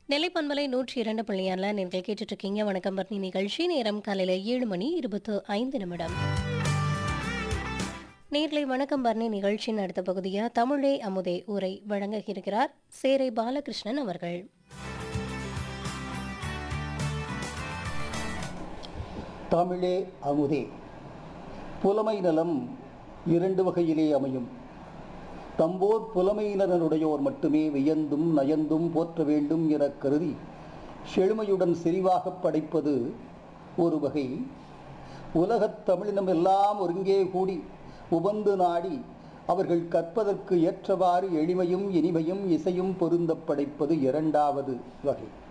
நெல்லை பண்பலை நூற்றி இரண்டு புள்ளியால நீங்கள் கேட்டுட்டு இருக்கீங்க வணக்கம் பர்ணி நிகழ்ச்சி நேரம் காலையில ஏழு மணி இருபத்து ஐந்து நிமிடம் நேர்லை வணக்கம் பர்ணி நிகழ்ச்சியின் அடுத்த பகுதியா தமிழே அமுதே உரை வழங்க இருக்கிறார் சேரை பாலகிருஷ்ணன் அவர்கள் தமிழே அமுதே புலமை நலம் இரண்டு வகையிலே அமையும் தம்போர் புலமையினருடையோர் மட்டுமே வியந்தும் நயந்தும் போற்ற வேண்டும் எனக் கருதி செழுமையுடன் செறிவாகப் படைப்பது ஒரு வகை உலகத் தமிழினம் எல்லாம் ஒருங்கே கூடி உபந்து நாடி அவர்கள் கற்பதற்கு ஏற்றவாறு எளிமையும் இனிமையும் இசையும் பொருந்தப் படைப்பது இரண்டாவது வகை